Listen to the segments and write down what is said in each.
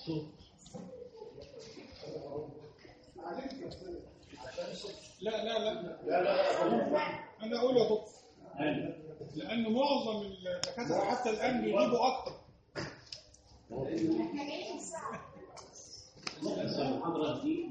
لا لا لا لا لا انا اقول يا دكتور لان معظم الدكاتره حتى الان بيجيبوا اكتر المحاضرة دي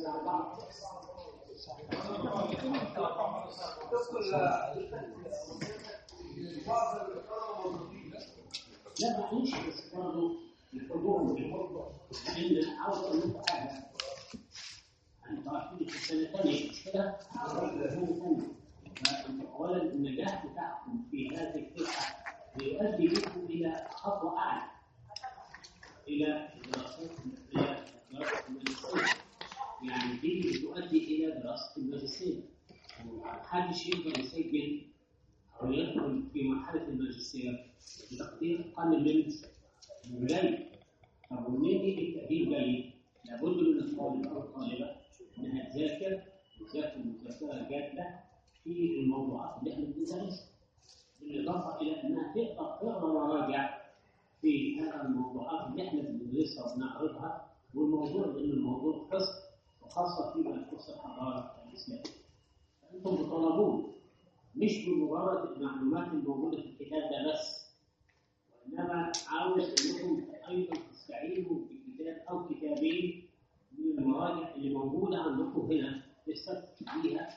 لا معلش بس برضه الحضور بالحضور لان عاوز اقول لكم حاجه انتوا عارفين في السنه الثانيه مش كده؟ السنه الثانيه اولا النجاح بتاعكم في هذه الفئه بيؤدي بكم الى خطوه اعلى الى دراسات الى دراسه الماجستير يعني دي بتؤدي الى دراسه الماجستير محدش يقدر يسجل او يدخل في مرحله الماجستير بتقدير اقل من جيد طب ومنين يجي التقدير جيد؟ لابد من الطالب او الطالبه انها تذاكر وتذاكر مذاكره جاده في الموضوعات اللي احنا بندرسها بالاضافه الى انها تقدر تقرا مراجع في هذه الموضوعات اللي احنا بندرسها وبنعرضها والموضوع لان الموضوع قصه وخاصه فيما يخص الحضاره الاسلاميه. فانتم تطالبون مش بمجرد المعلومات الموجوده في الكتاب ده بس وانما عاوز انكم ايضا تستعينوا بكتاب او كتابين من المراجع اللي موجوده عندكم هنا تستفيد بيها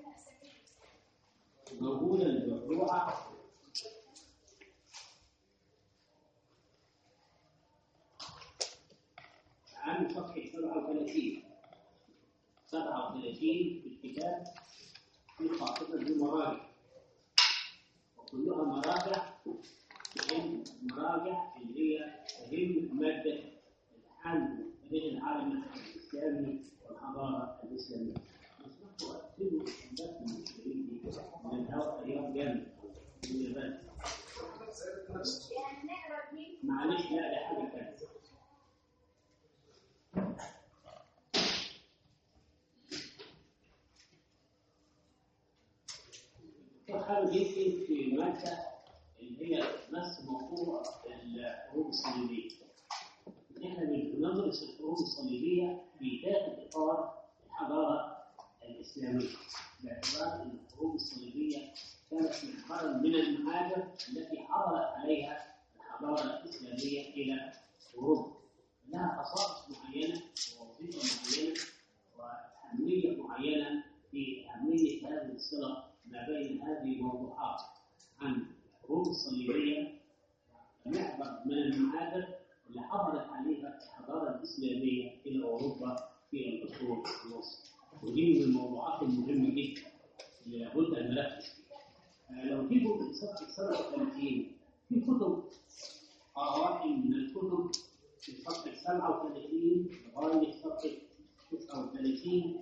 موجوده المطبوعه عن صفحه 37 37 في الكتاب في خاصه بالمراجع وكلها مراجع تهم مراجع اللي هي تهم مادة الحل بين العالم الإسلامي والحضارة الإسلامية. نسمح وأكتبوا الشباب المسلمين دي من الهواء أيام جامد من اليابان. معلش لا ده حاجة تانية. حابب يمكن في مادة اللي هي نفس موضوع الحروب الصليبية. احنا بندرس الحروب الصليبية في داخل إطار الحضارة الإسلامية. باعتبار أن الحروب الصليبية كانت محورا من المحاجر التي حضرت عليها الحضارة الإسلامية إلى أوروبا. لها خصائص معينة ووظيفة معينة وأهمية معينة في أهمية هذه الصلة ما بين هذه الموضوعات عن الحروب الصليبية محور من المعابر اللي حضرت عليها الحضارة الإسلامية إلى أوروبا في العصور الوسطى ودي من الموضوعات المهمة جدا اللي لابد أن نركز فيها لو تيجوا من صفحة 37 في كتب قرائن من الكتب في صفحة 37 لغاية صفحة 39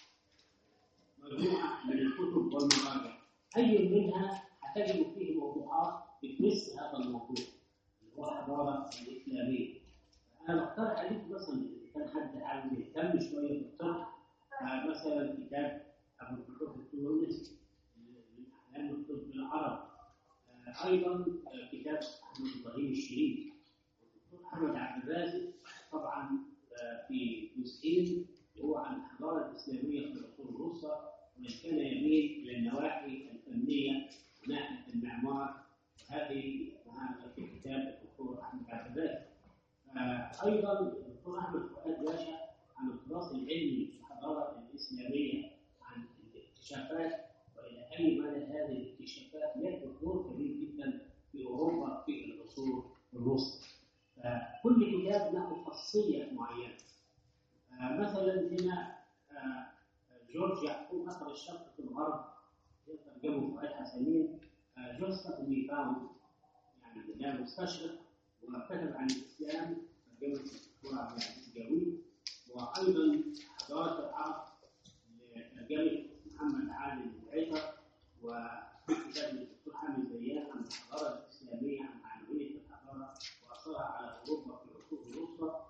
مجموعة من الكتب والمراجع أي منها هتجد فيه موضوعات بتمس هذا الموضوع اللي هو الحضارة الإسلامية أنا بقترح عليكم مثلا إذا كان حد عاوز يهتم شوية بالطرح مثلا كتاب أبو الفتوح التونسي من أحلام الطب العرب أيضا كتاب أحمد إبراهيم الشريف والدكتور أحمد عبد الرازق طبعا في جزئين هو عن الحضارة الإسلامية في العصور الوسطى ومن كان يميل إلى النواحي الفنية ناحية المعمار وهذه هذا في كتاب الدكتور أحمد عبد الرازق أيضا الدكتور أحمد فؤاد باشا عن التراث العلمي في الحضارة الإسلامية عن الاكتشافات وإلى أي مدى هذه الاكتشافات لعبت دور كبير جدا في أوروبا في العصور الوسطى فكل كتاب له خاصية معينة مثلا هنا جورج يعقوب اثر الشرق في الغرب ترجمه فؤاد حسنين جوزيف نيفاوند يعني ده مستشرق وكتب عن الاسلام ترجمه الدكتور عبد العزيز جاوي وايضا حضاره العرب لترجمه محمد عادل العيطر وفي كتاب الدكتور حامد زيان عن الحضاره الاسلاميه عن معنويه الحضاره واثرها على اوروبا في العصور الوسطى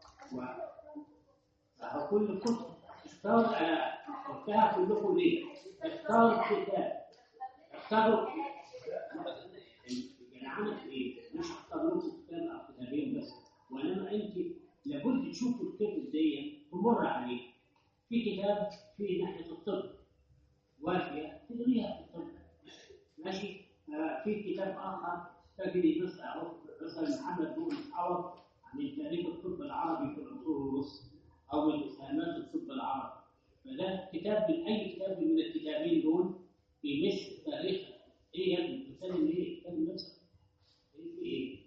و كل كتب اختار انا قلتها كلكم ليه؟ اختار كتاب اختاروا يعني عملت ايه؟ مش اختار لكم كتاب او كتابين بس وانما انت لابد تمر عليه في كتاب في ناحيه الطب وافيه تدريها في الطب ماشي آه في كتاب اخر تجري مثلا مثلا محمد بن عوض عن تاريخ الطب العربي في العصور الوسطى او من اسهامات الطب العربي فده كتاب من اي كتاب من الكتابين دول بيمس تاريخ ايه يا ابني بتتكلم ليه؟ بتتكلم نفسك ايه في ايه؟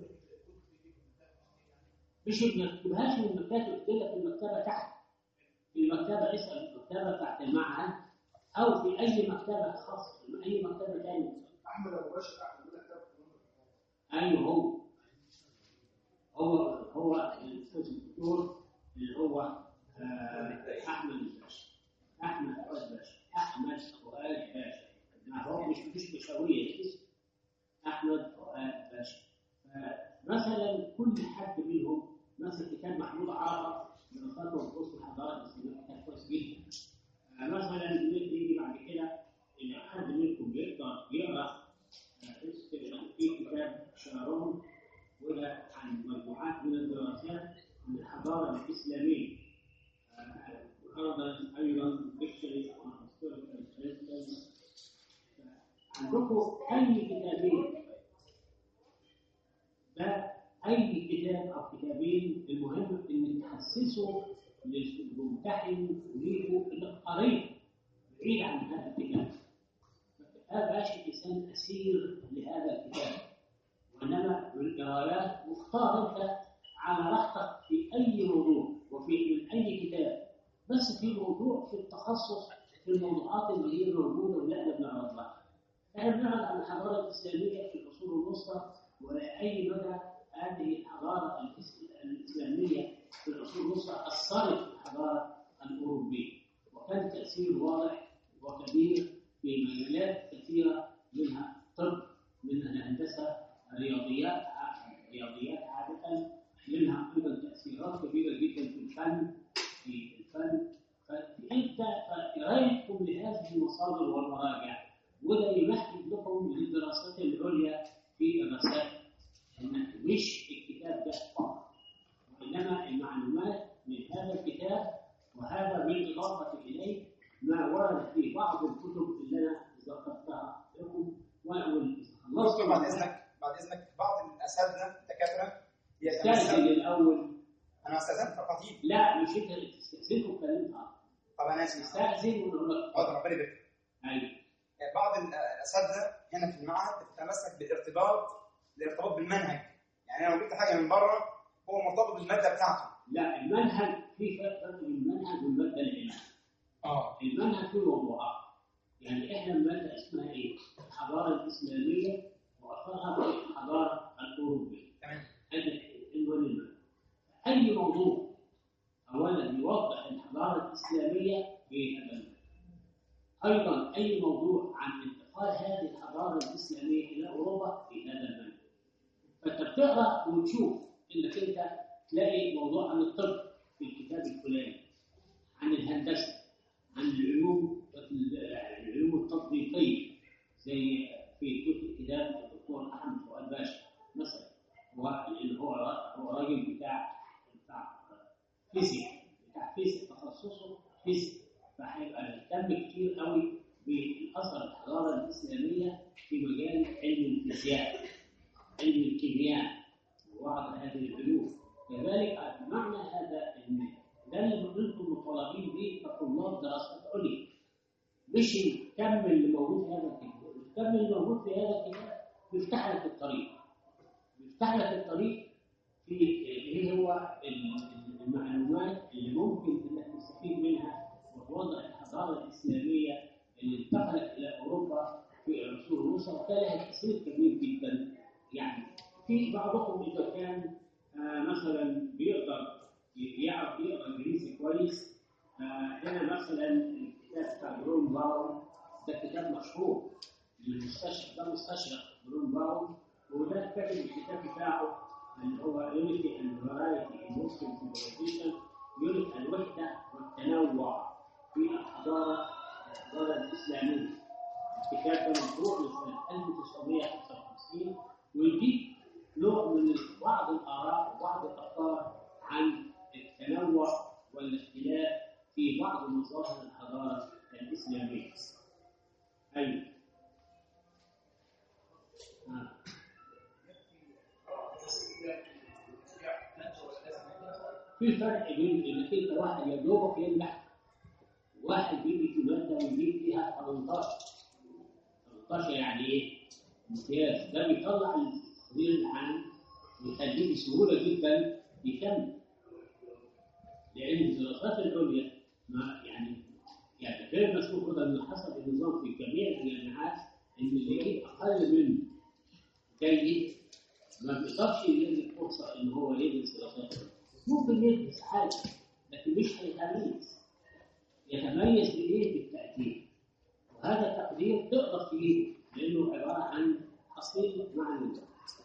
مش ما تجيبهاش من المكتبه كده في المكتبه تحت في المكتبه اسال المكتبه بتاعت المعهد او في اي مكتبه خاصه اي مكتبه ثانيه احمد ابو باشر احمد بن كتاب ايوه هو هو هو الاستاذ الدكتور اللي هو آه، احمد الباشا احمد فؤاد باشا احمد فؤاد باشا ما هو مش مش مشاوية الاسم احمد فؤاد باشا مثلا كل حد منهم مثل كتاب محمود عرفه دراساته وفصل الحضاره الاسلاميه كتاب كويس جدا آه، مثلا يجي بعد كده ان حد منكم يقدر يقرا آه، في كتاب شارون وده عن مجموعات من الدراسات عن الحضاره الاسلاميه أيضا أيضا dictionary on historical references. عندكم أي كتابين ده أي كتاب أو كتابين المهم إن تحسسوا للممتحن وليكوا إنك قريت بعيد عن هذا الكتاب. ما تبقاش الإنسان أسير لهذا الكتاب وإنما بالقراءات مختار أنت على راحتك في أي موضوع وفي من أي كتاب بس في موضوع في التخصص في الموضوعات اللي هي موجوده واللي احنا بنعرضها. احنا بنعرض عن الحضاره الاسلاميه في العصور الوسطى والى اي مدى هذه الحضاره الاسلاميه في العصور الوسطى اثرت في الحضاره الاوروبيه وكان تاثير واضح وكبير في مجالات كثيره منها الطب منها الهندسه الرياضيات الرياضيات عاده منها ايضا تاثيرات كبيره جدا في الفن في الفن فانت قرايتكم لهذه المصادر والمراجع وده يمهد لكم للدراسات العليا في الرسائل ان مش الكتاب ده فقط وانما المعلومات من هذا الكتاب وهذا بالاضافه اليه ما ورد في بعض الكتب اللي انا ذكرتها لكم واول دكتور بعد اذنك بعد اذنك بعض الاساتذه الدكاتره استاذن الاول انا استاذنت خطيب لا مش انت اللي تستاذن وكلمت طب انا اسف استاذن ونقول لك حاضر ربنا يبارك ايوه بعض الاساتذه هنا في المعهد بتتمسك بالارتباط الارتباط بالمنهج يعني انا لو جبت حاجه من بره هو مرتبط بالماده بتاعته لا المنهج في فرق بين المنهج والماده العلميه اه المنهج فيه موضوعات يعني احنا الماده اسمها ايه؟ الحضاره الاسلاميه واثرها في الحضاره الاوروبيه تمام هذا عنوان المنهج اي موضوع اولا يوضح الحضاره الاسلاميه في هذا المنهج ايضا اي موضوع عن انتقال هذه الحضاره الاسلاميه الى اوروبا في هذا المنهج فانت بتقرا وتشوف انك انت تلاقي موضوع عن الطب في الكتاب الفلاني عن الهندسه عن العلوم العلوم التطبيقيه زي في كتاب الدكتور احمد فؤاد باشا مثلا هو اللي هو هو راجل بتاع بتاع فيزياء بتاع فيزياء تخصصه فيزياء فهيبقى مهتم كتير قوي بالاثر الحضاره الاسلاميه في مجال علم الفيزياء علم الكيمياء وبعض هذه العلوم كذلك معنى هذا ان ده اللي انتم مطالبين به كطلاب دراسات عليا مش الكم اللي موجود في هذا الكتاب الكم اللي موجود في هذا الكتاب بيفتح لك الطريق بيفتح لك الطريق في ايه هو المعلومات اللي ممكن انك تستفيد منها وتوضح الحضاره الاسلاميه اللي انتقلت الى اوروبا في العصور الوسطى وكان لها تاثير كبير جدا يعني في بعضكم اذا كان آه مثلا بيقدر يعرف يقرا انجليزي كويس آه هنا مثلا الكتاب بتاع برون باون ده كتاب مشهور للمستشرق ده مستشرق برون باون وده كاتب الكتاب بتاعه اللي هو يونيتي اند فرايتي ان مسلم سيفيلايزيشن يونت الوحده والتنوع في الحضاره الحضاره الاسلاميه الكتاب ده مطبوع لسنه 1955 ويديك نوع من بعض الاراء وبعض الافكار عن التنوع والاختلاف في بعض مظاهر الحضاره الاسلاميه. ايوه. آه. في فرق بين انك انت واحد يا دوبك ينجح واحد بيجي في ماده ويجيب فيها 18 18 يعني ايه؟ امتياز ده بيطلع التقدير العام ويخليه بسهوله جدا يكمل لان الدراسات العليا ما يعني يعني غير مسموح ان حسب النظام في جميع الجامعات ان اللي يجيب اقل من جيد ما بيقدرش يلاقي فرصه ان هو يدرس دراسات عليا. ممكن يدرس حاجه لكن مش هيتميز يتميز بايه؟ بالتاكيد وهذا التقدير تقدر تجيبه لانه عباره عن حصيله معلومات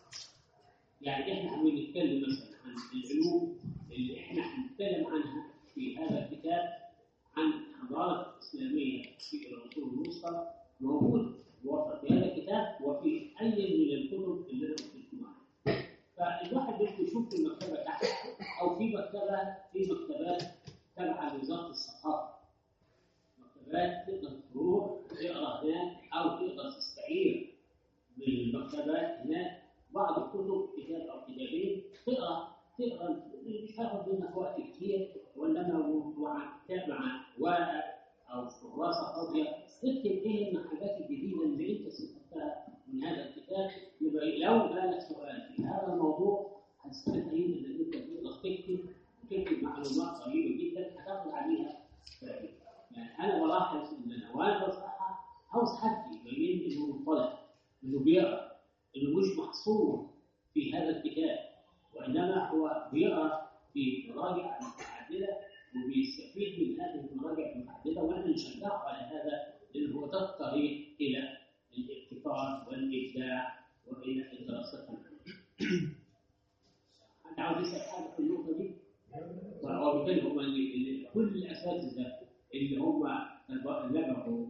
يعني احنا عم نتكلم مثلا عن العلوم اللي احنا هنتكلم عنها في هذا الكتاب عن حضاره اسلاميه في العصور الوسطى موجود موفر في هذا الكتاب وفي اي من الكتب اللي انا قلت لكم عنها. فالواحد بده يشوف في المكتبه تحت او في مكتبه في مكتبات تبع لوزاره الثقافه. مكتبات تقدر تروح تقرا هناك او تقدر تستعير من المكتبات هناك بعض الكتب كتاب او كتابين تقرا تقرا مش هياخد منك وقت كتير وانما مع كتاب مع ورقه او كراسه فاضيه اكتب ايه من الحاجات الجديده اللي انت استفدتها من هذا الكتاب يبقى لو جالك سؤال في هذا الموضوع هتستفيد انك انت تقدر تكتب وتكتب معلومات قريبه جدا هتاخد عليها فائده يعني انا بلاحظ ان انا وانا بصحح عاوز حد يبين انه مطلع انه بيقرا انه مش محصور في هذا الكتاب وانما هو بيقرا في مراجع متعدده وبيستفيد من هذه المراجع المتعدده واحنا نشجعه على هذا لان هو ده الطريق الى الابتكار والابداع والى الدراسات العلميه. انت عاوز تسال حاجه في النقطه دي؟ وبالتالي هم اللي اللي- كل الاساتذه اللي هم لجأوا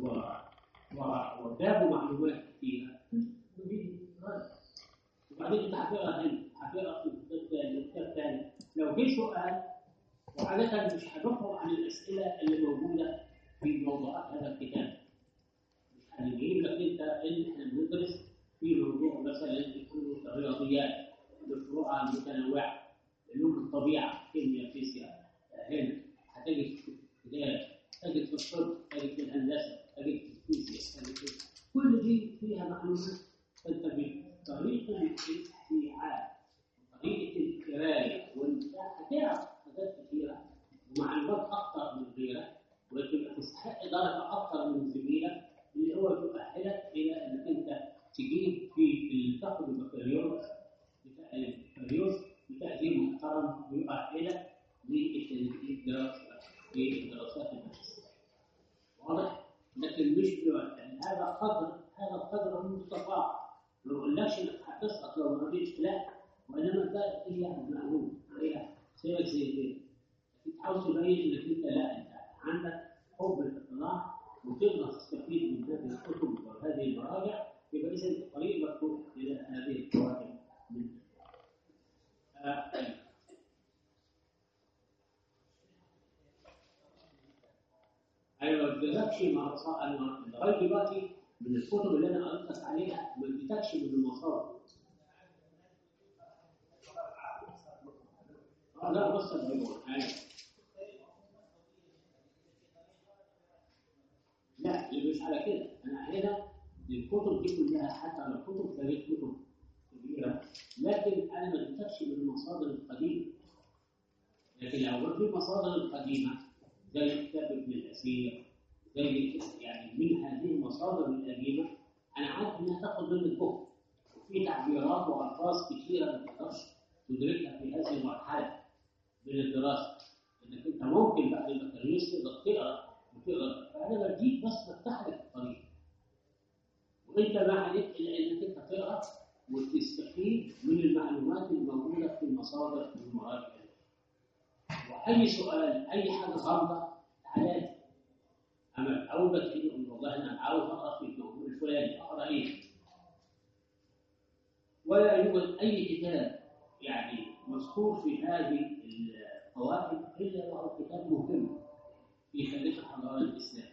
وجابوا معلومات كثيره وبعدين انت هتقرا هنا هتقرا في الكتاب تاني وكتاب تاني لو جه سؤال وعادة مش هنخرج عن الاسئله اللي موجوده في موضوعات هذا الكتاب مش هنجيب لك انت ان احنا بندرس في موضوع مثلا يكون الرياضيات مشروعها متنوعه علوم الطبيعه كيمياء فيزياء هنا هتجد في الكتاب تجد في الطب تجد في الهندسه تجد في الفيزياء تجد في كل دي فيها معلومات فانت بطريقه الاستيعاب وطريقه القرايه والبتاع هتعرف حاجات كثيره ومعلومات اكثر من غيرك وتبقى تستحق درجه اكثر من زميلك اللي هو يؤهلك الى انك انت تجيب في تاخد البكالوريوس بتاع البكالوريوس بتقدير محترم ويؤهلك للدراسه في الدراسات الماجستير. واضح؟ لكن مش دلوقتي يعني هذا قدر هذا القدر المستطاع ما بقولكش انك هتسقط لو ما فيش لا وانما ده هي معلوم هي سيبك زي كده انت عاوز تبين انك انت لا انت عندك حب الاطلاع وتقدر تستفيد من هذه الكتب وهذه المراجع يبقى اذا الطريق مفتوح الى هذه الفوائد من آه، طيب. ايوه ما اديتكش مع انا لغايه دلوقتي من الكتب اللي انا قريت لك عليها ما اديتكش من المصادر آه، لا بص الديوان ايوه لا اللي مش على كده انا هنا الكتب دي كلها حتى لو كتب تاريخ كتب كبيره لكن انا ما اديتكش من المصادر القديمه لكن لو في المصادر القديمه زي كتاب ابن الاسير زي يعني من هذه المصادر القديمه انا عارف انها تاخد منك جهد وفي تعبيرات والفاظ كثيره ما تقدرش تدركها في هذه المرحله من الدراسه انك انت ممكن بعد البكالوريوس تقدر تقرا وتقرا فانا بديك بس بفتح لك الطريق وانت ما عليك الا انك انت تقرا وتستفيد من المعلومات الموجوده في المصادر والمراجع واي سؤال اي حاجه غامضه تعالى لي. اما اول ما تيجي تقول والله انا عاوز اقرا في الموضوع الفلاني اقرا ايه؟ ولا يوجد اي كتاب يعني مذكور في هذه فوائد إلا وهو كتاب مهم في تاريخ الحضارة الإسلامية.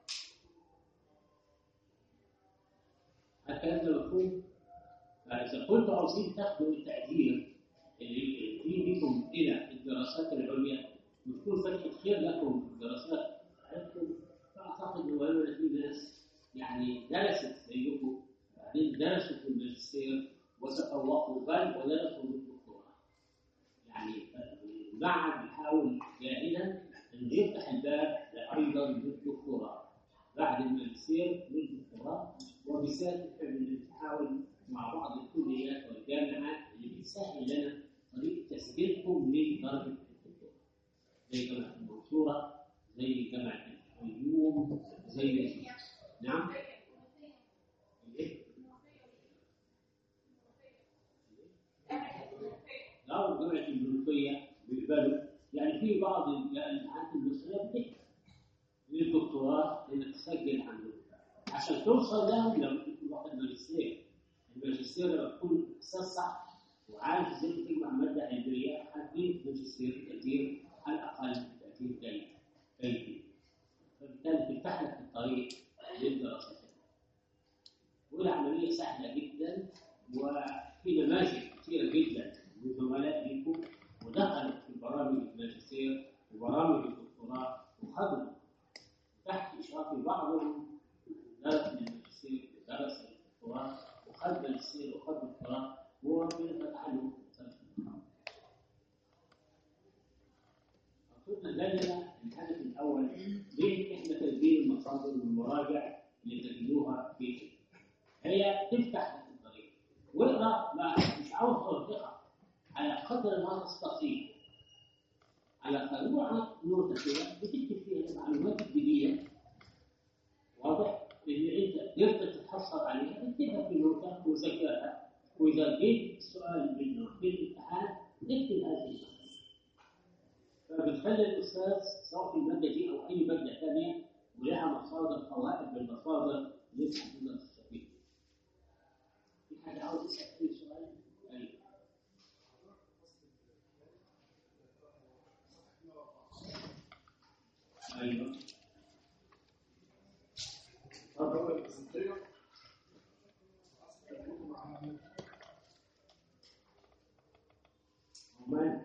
الكلام ده مفهوم؟ فإذا قلت عاوزين تاخدوا التقدير اللي اللي بكم إلى الدراسات العليا وتكون فتحة خير لكم في الدراسات بتاعتكم فأعتقد إن هو في ناس يعني درست زيكم بعدين درسوا في الماجستير وتفوقوا بل ودرسوا في الدكتوراه. يعني المعهد بيحاول جاهدا انه يفتح الباب ايضا للدكتوراه بعد الماجستير للدكتوراه وبالذات احنا بنحاول مع بعض الكليات والجامعات اللي بتسهل لنا طريقه تسجيلكم لدرجه الدكتوراه زي جامعه المنصوره زي جامعه الفيوم زي نعم إيه؟ لا جامعه المنوفيه بيقبلوا يعني في بعض الجامعات المصريه بتكتب للدكتوراه انك تسجل عندهم عشان توصل لهم لو كنت واخد ماجستير الماجستير لما تكون اساس صح وعارف ازاي تجمع ماده علميه هتجيب ماجستير تقدير على الاقل تقدير جيد جيد فبالتالي تفتح لك الطريق للدراسات والعمليه سهله جدا وفي نماذج كثيره جدا من زملاء ليكم ودخلوا في برامج الماجستير وبرامج الدكتوراه وخدوا تحت إشراف بعضهم درس الماجستير ودرس الدكتوراه وخد ماجستير وخد دكتوراه وربنا فتح له قلنا لنا الهدف الأول ليه إحنا تسجيل المصادر والمراجع اللي تجدوها في هي تفتح لك الطريق واقرا ما مش عاوز توثقها على قدر ما تستطيع على قنوع نوتة كده بتكتب فيها المعلومات الجديدة واضح؟ اللي انت قدرت تتحصل عليها اكتبها في نوتة وذاكرها واذا جيت سؤال منه في الامتحان اكتب هذه النقطة فبتخلي الاستاذ سواء في المادة دي او اي مادة ثانية ولها مصادر قواعد بالمصادر اللي انت تقدر تستفيد في حاجة عاوز تسأل اي سؤال؟ ايوه ايوه ومن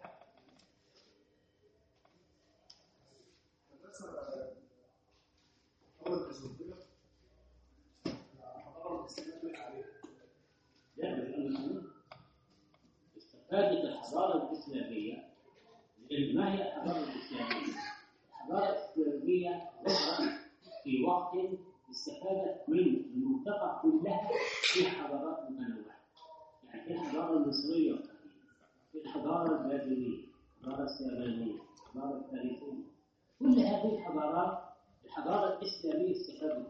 لا مش أنا استفادت الحضارة الإسلامية لأن ما هي الحضارة الإسلامية؟ الحضارة الإسلامية ظهرت في وقت استفادت من المنطقة كلها في حضارات متنوعة. يعني في الحضارة المصرية القديمة، في الحضارة البابلية، الحضارة السامانية، الحضارة الفارسية. كل هذه الحضارات الحضارة الإسلامية استفادت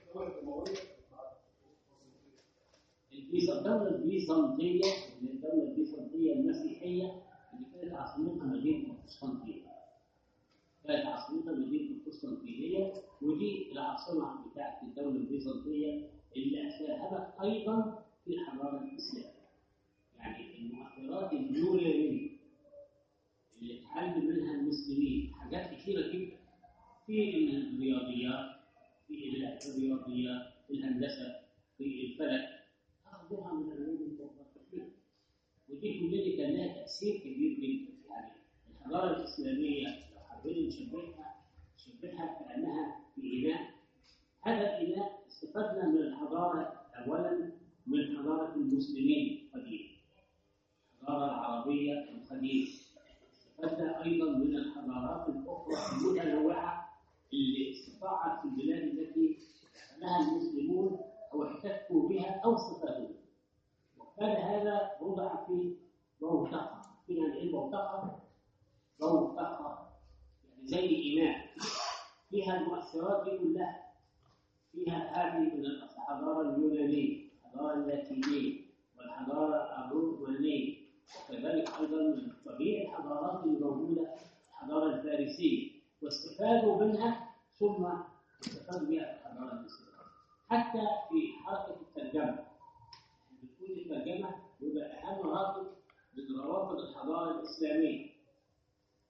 الدولة البيزنطية اللي الدولة البيزنطية المسيحية اللي كانت عاصمتها مدينة القسطنطينية. كانت عاصمتها مدينة القسطنطينية ودي العاصمة بتاعت الدولة البيزنطية اللي ساهمت أيضا في الحضارة الإسلامية. يعني المؤثرات اليونانية اللي اتعلم منها المسلمين حاجات كثيرة جدا في الرياضيات في الرياضيات في الهندسة في الفلك أخذوها من العلوم الجغرافية ودي كلها كان لها تأثير كبير جدا يعني الحضارة الإسلامية لو حبينا نشبهها نشبهها كأنها في إناء هذا الإناء استفدنا من الحضارة أولا من حضارة المسلمين القديمة الحضارة العربية القديمة استفدنا أيضا من الحضارات الأخرى المتنوعة اللي استطاعت في البلاد التي دخلها المسلمون أو احتكوا بها أو استفادوا وكان هذا وضع في موثقة فينا العلم موثقة موثقة يعني زي إناء فيها المؤثرات دي كلها فيها هذه من الحضارة اليونانية الحضارة اللاتينية والحضارة الرومانية وكذلك أيضا من طبيعي الحضارات اللي موجودة الحضارة الفارسية واستفادوا منها ثم استفادوا بها الحضارة الإسلامية حتى في حركة الترجمة بتكون الترجمة يبقى أهم رابط من روابط الحضارة الإسلامية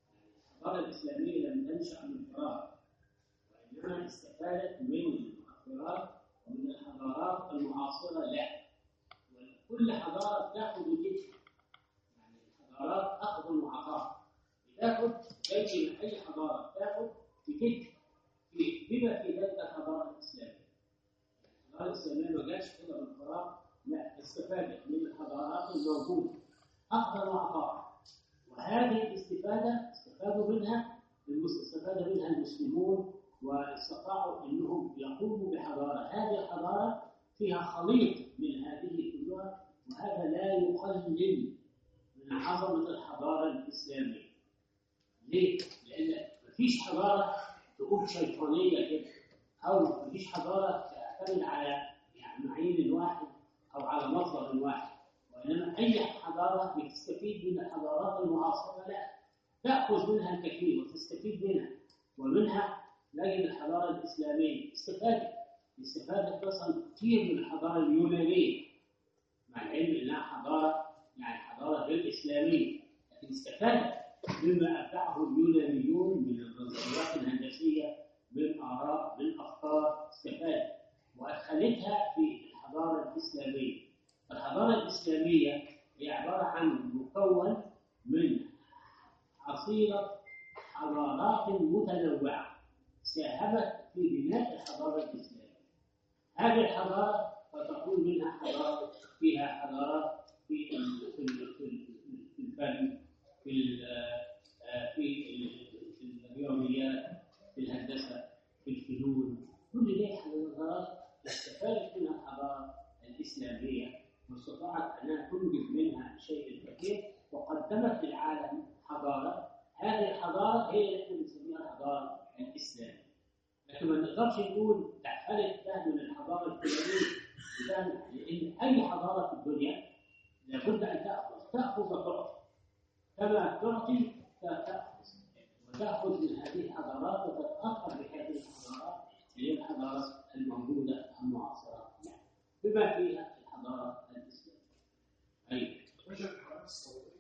الحضاره الاسلاميه لم تنشا من فراغ وانما استفادت من المؤثرات ومن الحضارات المعاصره لها وكل حضاره تاخذ وتدفع يعني الحضارات اخذ وعطاء بتاخذ زي ما اي حضاره تاخذ بتدفع في بما في ذلك الحضاره الاسلاميه الحضاره الاسلاميه ما جاتش كده من فراغ لا استفادت من الحضارات الموجوده اخذ وعطاء وهذه الاستفاده استفادوا منها استفاد منها المسلمون واستطاعوا انهم يقوموا بحضاره، هذه الحضاره فيها خليط من هذه كلها وهذا لا يقلل من عظمه الحضاره الاسلاميه. ليه؟ لان مفيش حضاره تقوم شيطانيه كده او مفيش حضاره تعتمد على يعني معين واحد او على مصدر واحد وانما اي حضاره بتستفيد من الحضارات المعاصره لا تاخذ منها الكثير وتستفيد منها ومنها نجد الحضاره الاسلاميه استفادت استفادت مثلا كثير من الحضاره اليونانيه مع العلم انها حضاره يعني حضاره غير اسلاميه لكن استفادت مما ابدعه اليونانيون من النظريات الهندسيه من اراء من افكار استفادت وادخلتها في الحضاره الاسلاميه الحضاره الاسلاميه هي عباره عن مكون من حصيله حضارات متنوعه ساهمت في بناء الحضاره الاسلاميه هذه الحضاره فتكون منها حضارات فيها حضارات في ال- في ال- في ال- في الفن في ال- آه، في ال- في الرياضيات في الهندسه في الفنون كل دي حضارات استفادت منها الحضاره الاسلاميه واستطاعت انها تنجز منها شيء كثير وقدمت للعالم حضاره هذه الحضاره هي اللي احنا بنسميها الحضاره الاسلاميه لكن ما نقدرش نقول تحفلت ده من الحضاره الفلانيه وده من- لان اي حضاره في الدنيا لابد ان تاخذ تاخذ وتعطي كما تعطي تاخذ وتاخذ من هذه الحضارات وتتاثر بهذه الحضارات اللي هي الحضارات الموجوده المعاصره يعني بما فيها الحضاره الاسلاميه. ايوه وجد الحضارات السعودية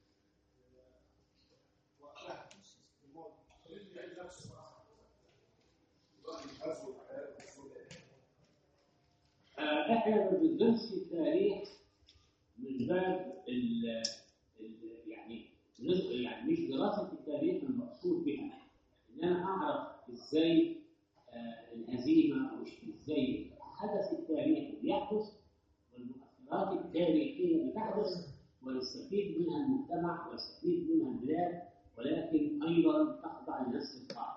وقتها الماضي خليل يعيد نفسه بقى آه، احنا ما بندرسش التاريخ من باب ال ال- يعني نز- يعني مش دراسه التاريخ المقصود بها ان انا اعرف ازاي آه، الهزيمه وش ازاي حدث التاريخ بيحدث والمؤثرات التاريخيه بتحدث ويستفيد منها المجتمع ويستفيد منها البلاد ولكن ايضا تخضع لنفس القاعده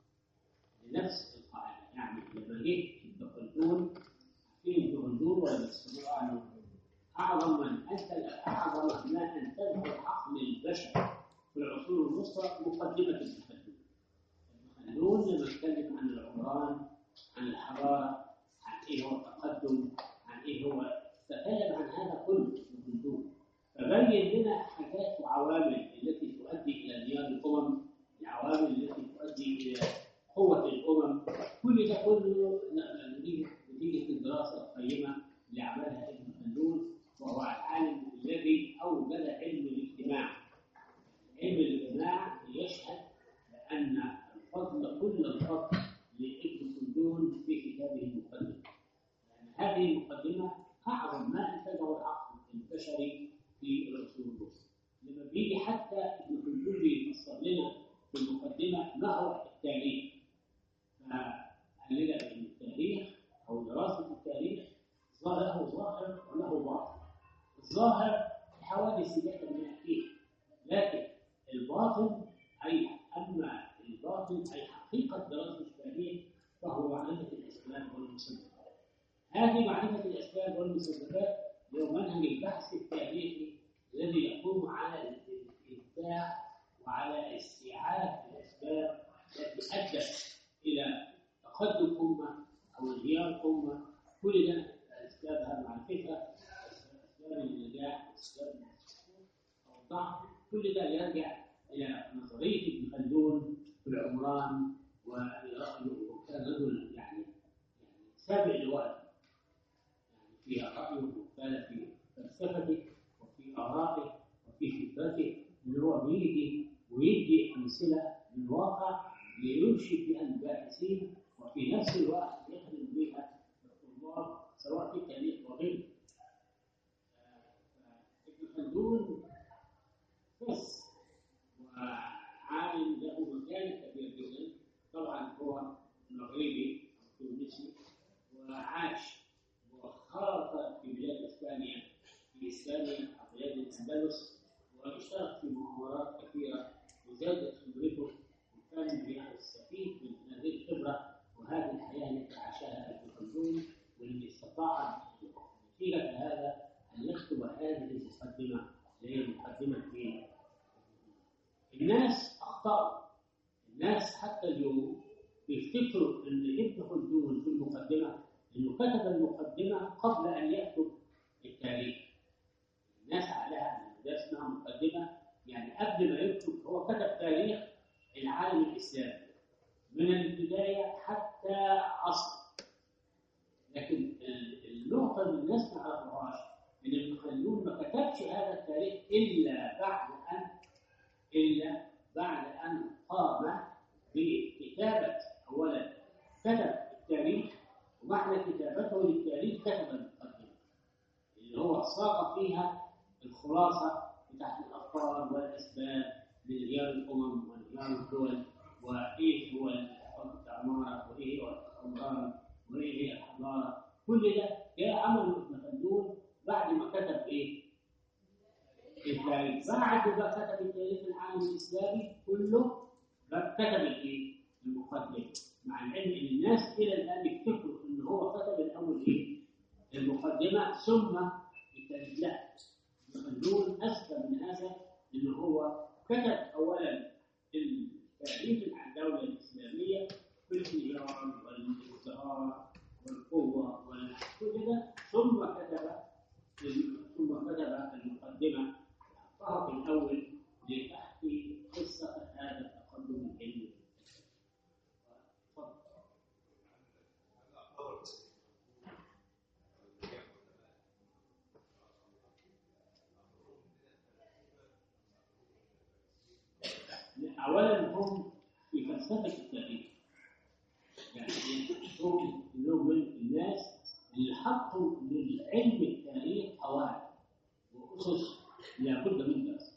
لنفس القاعده يعني لما جه ابن خلدون في ابن خلدون ولا بتسمعوا عنه اعظم من انتج اعظم ما انتجه العقل البشري في العصور الوسطى مقدمه ابن خلدون ابن خلدون لما اتكلم عن العمران عن الحضاره عن ايه هو التقدم عن ايه هو تكلم عن هذا كله ابن خلدون فبين لنا حاجات وعوامل التي تؤدي الى انهيار الامم العوامل التي تؤدي الى قوه الامم كل ده كله ن- نتيجه نتيجه الدراسه القيمه اللي عملها ابن خلدون وهو العالم الذي اوجد علم الاجتماع علم الاجتماع يشهد بان الفضل كل الفضل لابن خلدون في كتابه المقدمه لأن هذه المقدمة أعظم ما أنتجه العقل البشري في العصور الوسطى. لما بيجي حتى ابن خلدون بيفسر لنا في المقدمة ما هو التاريخ. فقال لنا إن التاريخ أو دراسة التاريخ له ظاهر وله باطن. الظاهر الحوادث اللي احنا بنحكيها لكن الباطن أي أما الباطن أي حقيقة دراسة التاريخ فهو معرفة الأسباب والمسببات. هذه معرفة الأسباب والمسببات هو منهج البحث التاريخي الذي يقوم على الإبداع وعلى استيعاب الأسباب التي أدت إلى تقدم أمة أو انهيار أمة كل ده أسبابها معرفتها أسباب النجاح وأسباب السقوط أو الضعف كل ده يرجع إلى نظرية ابن خلدون في العمران ورأيه وكان رجل يعني يعني سابق لوقته يعني في رأيه وكان في فلسفته وفي آرائه وفي فكرته اللي هو بيجي ويدي أمثلة خلدون بس وعالم له مكان كبير جدا طبعا هو مغربي أو تونسي وعاش وخاض في بلاد اسبانيا في اسبانيا او بلاد الاندلس واشترك في مؤامرات كثيره وزادت خبرته وكان يستفيد من هذه الخبره وهذه الحياه التي عاشها ابن خلدون واللي استطاع نتيجه هذا ان يكتب هذه المقدمه اللي هي مقدمه مين؟ الناس اخطاوا الناس حتى اليوم بيفتكروا ان ابن خلدون في المقدمه انه كتب المقدمه قبل ان يكتب التاريخ. الناس عليها ان ده اسمها مقدمه يعني قبل ما يكتب هو كتب تاريخ العالم الاسلامي من البدايه حتى عصر. لكن ال- النقطه اللي الناس ما يعرفوهاش ان ابن خلدون ما كتبش هذا التاريخ الا بعد ان الا بعد ان قام بكتابه اولا كتب التاريخ ومعنى كتابته للتاريخ كتب المقدمة اللي هو صاغ فيها الخلاصة بتاعت الأفكار والأسباب لانهيار الأمم وانهيار الدول وإيه هو العمارة وإيه هو الأمران وإيه هي الحضارة كل ده جاء عمله ابن خلدون بعد ما كتب إيه؟ التاريخ بعد ما كتب التاريخ العالم الإسلامي كله كتب الإيه؟ المقدمة مع العلم ان الناس الى الان يفتكروا ان هو كتب الاول ايه؟ المقدمه ثم التاريخ لا خلدون اذكى من هذا ان هو كتب اولا التاريخ عن الدوله الاسلاميه بالانهيار والازدهار والقوه وكل ده ثم كتب ثم كتب المقدمه حطها في الاول لتحكي قصه هذا التقدم العلمي تفضل. اولا هم في فلسفه التاريخ يعني هم انهم من الناس اللي حطوا للعلم التاريخ قواعد واسس لابد من دراسه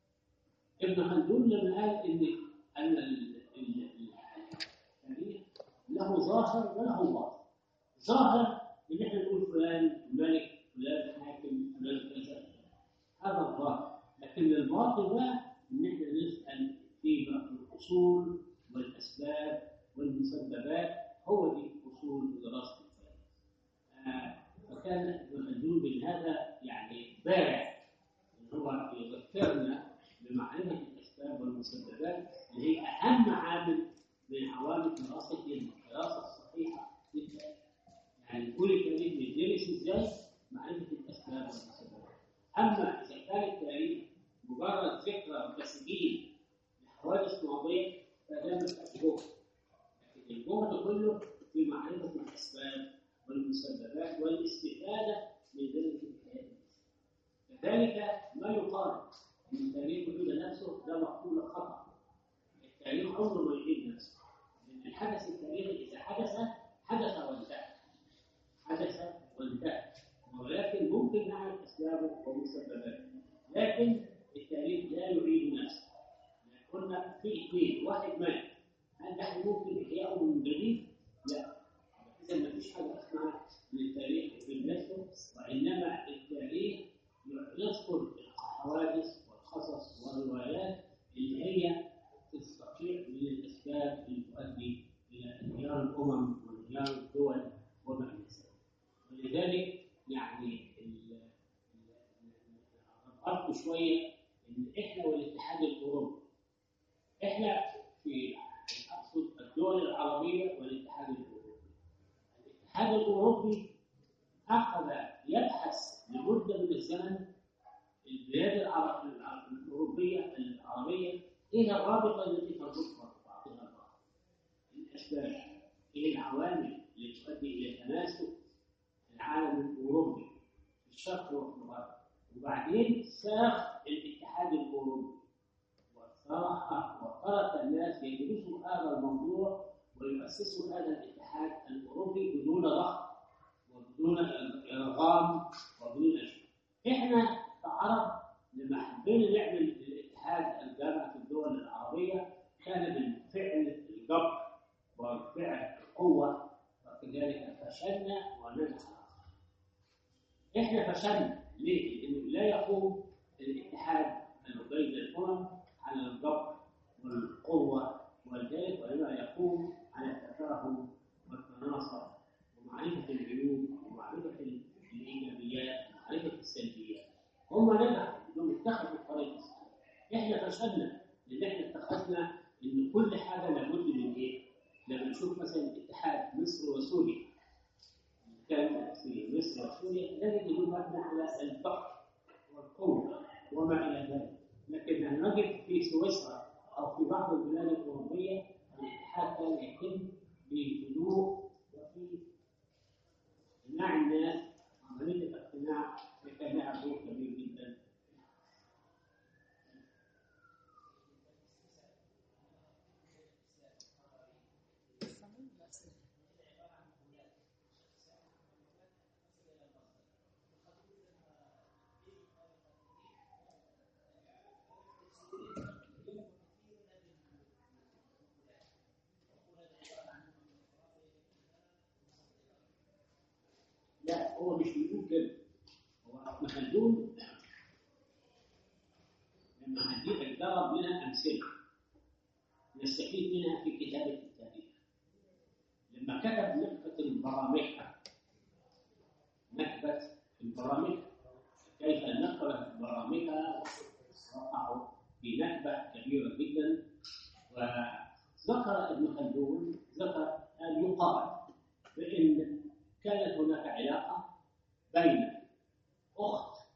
ابن خلدون لما قال ان ان ال- ال- التاريخ له ظاهر وله باطن ظاهر ان احنا نقول فلان ملك فلان حاكم فلان كذا هذا الظاهر لكن الباطن بقى ان احنا نسال في بقى الاصول والاسباب والمسببات هو دي اصول دراسه التاريخ. آه، فكان ابن خلدون بهذا يعني بارع ان هو يذكرنا بمعرفه الاسباب والمسببات اللي هي اهم عامل من عوامل دراسه العلم، الدراسه الصحيحه للتاريخ. يعني كل التاريخ بيدرس ازاي معرفه الاسباب والمسببات. اما اذا كان التاريخ مجرد ذكرى وتسجيل لحوادث ماضيه فده مش جهد. لكن الجهد كله في معرفه الاسباب والمسببات والاستفاده من ذلك الحياه. كذلك ما يقال ان التاريخ يعيد نفسه ده مقولة خطأ. التاريخ عمره ما يعيد نفسه. لأن الحدث التاريخي إذا حدث حدث وانتهى. حدث وانتهى. ولكن ممكن نعرف أسبابه ومسبباته. لكن التاريخ لا يعيد نفسه. قلنا في اثنين، واحد مات. هل نحن ممكن إحياؤه من جديد؟ لا. إذا ما فيش حاجة اسمها من التاريخ في نفسه وإنما التاريخ يذكر الحوادث والقصص والروايات اللي هي تستطيع من الاسباب اللي تؤدي الى انهيار الامم وانهيار الدول وما الى ذلك. ولذلك يعني ال- ال- غلطت شويه ان احنا والاتحاد الاوروبي احنا في اقصد الدول العربيه والاتحاد الاوروبي. الاتحاد الاوروبي اخذ يبحث لمده من الزمن البلاد العرب العرب- الاوروبيه العربيه ايه الرابطه التي تربطها بعضها البعض؟ الاسباب ايه العوامل اللي تؤدي الى تماسك العالم الاوروبي في الشرق وفي الغرب وبعدين ساق الاتحاد الاوروبي وصرح وترك الناس يدرسوا هذا الموضوع ويؤسسوا هذا الاتحاد الاوروبي بدون ضغط وبدون ارغام وبدون اشياء. احنا كعرب لما حبينا نعمل الاتحاد الجامعة الدول العربية كان بالفعل الجبر والفعل القوة وكذلك فشلنا ونجح احنا فشلنا ليه؟ لانه لا يقوم الاتحاد بين الامم على الجبر والقوه والجهل وانما يقوم على التفاهم والتناصر ومعرفه العيوب ومعرفه الايجابيات ومعرفه السلبيات هم نجحوا انهم اتخذوا الطريق الصحيح احنا فشلنا لان احنا اتخذنا ان كل حاجه لابد من ايه؟ لما نشوف مثلا اتحاد مصر وسوريا كان في مصر وسوريا نجد انه مبني على البحر والقوه وما الى ذلك لكن نجد في سويسرا او في بعض البلاد الاوروبيه الاتحاد كان يتم بهدوء وفي اقناع الناس عمليه الاقتناع كان لها دور كبير جدا لا هو مش بيقول كده هو ابن خلدون لما هديك ضرب منها امثله نستفيد منها في كتابه التاريخ لما كتب نكبه البراميكا نكبه البراميكا كيف نقل البراميكا وقعوا في نكبه كبيره جدا وذكر ابن خلدون ذكر ان يقال بان كانت هناك علاقة بين أخت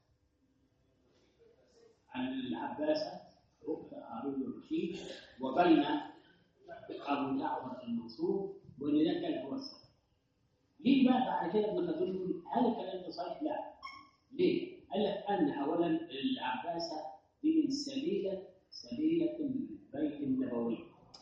العباسة أخت هارون الرشيد وبين أبو جعفر المنصور وإن ده كان هو السبب. ليه بقى بعد كده ابن خلدون يقول هل الكلام ده صحيح؟ لا. ليه؟ قال لك أن أولا العباسة دي من سليلة سليلة البيت النبوي